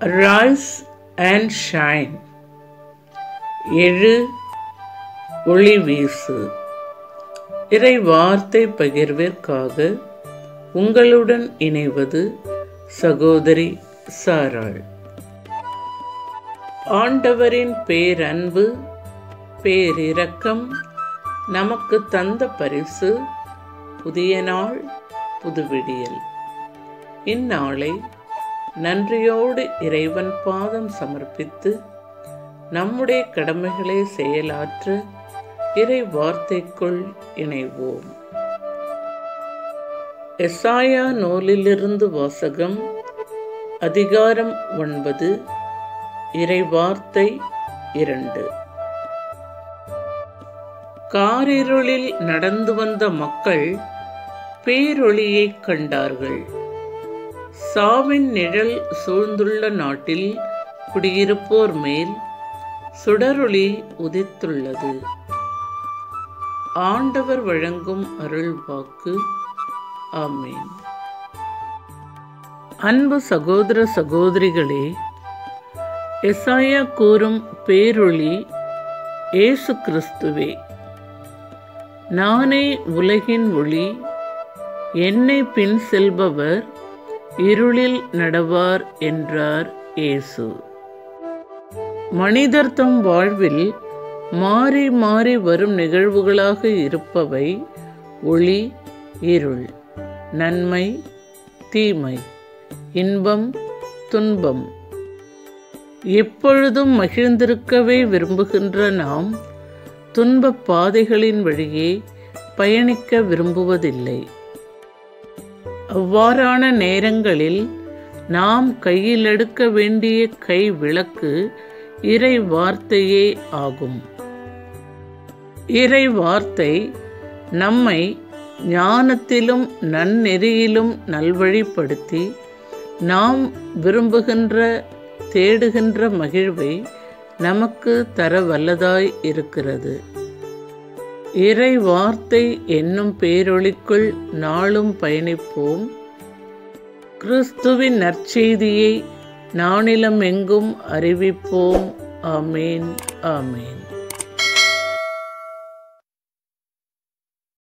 rice and shine எழு ஒளி வீசு இறை வார்த்தை பகிர்விற்காக உங்களுடன் இணைவது சகோதரி சாராள் ஆண்டவரின் பேரன்பு பேரிரக்கம் நமக்கு தந்த பரிசு புதிய நாள் புதுவிடியல் இந்நாளை நன்றியோடு இறைவன் பாதம் சமர்ப்பித்து நம்முடைய கடமைகளை செயலாற்ற இறை வார்த்தைக்குள் இணைவோம் எசாயா நூலிலிருந்து வாசகம் அதிகாரம் ஒன்பது இறை வார்த்தை இரண்டு காரிருளில் நடந்து வந்த மக்கள் பேரொளியைக் கண்டார்கள் சாவின் நிழல் சூழ்ந்துள்ள நாட்டில் குடியிருப்போர் மேல் சுடரொளி உதித்துள்ளது ஆண்டவர் வழங்கும் அருள் வாக்கு ஆமேன் அன்பு சகோதர சகோதரிகளே எசாயா கூறும் பேரொளி இயேசு கிறிஸ்துவே நானே உலகின் ஒளி என்னை பின் செல்பவர் இருளில் நடவார் என்றார் இயேசு மனிதர் தம் வாழ்வில் மாறி மாறி வரும் நிகழ்வுகளாக இருப்பவை ஒளி இருள் நன்மை தீமை இன்பம் துன்பம் எப்பொழுதும் மகிழ்ந்திருக்கவே விரும்புகின்ற நாம் துன்ப பாதைகளின் வழியே பயணிக்க விரும்புவதில்லை அவ்வாறான நேரங்களில் நாம் கையில் எடுக்க வேண்டிய கை விளக்கு இறை வார்த்தையே ஆகும் இறை வார்த்தை நம்மை ஞானத்திலும் நன்னெறியிலும் நல்வழிப்படுத்தி நாம் விரும்புகின்ற தேடுகின்ற மகிழ்வை நமக்கு தர வல்லதாய் இருக்கிறது இறை வார்த்தை என்னும் பேரொளிக்குள் நாளும் பயணிப்போம் கிறிஸ்துவின் நற்செய்தியை நானிலம் எங்கும் அறிவிப்போம் ஆமேன் ஆமேன்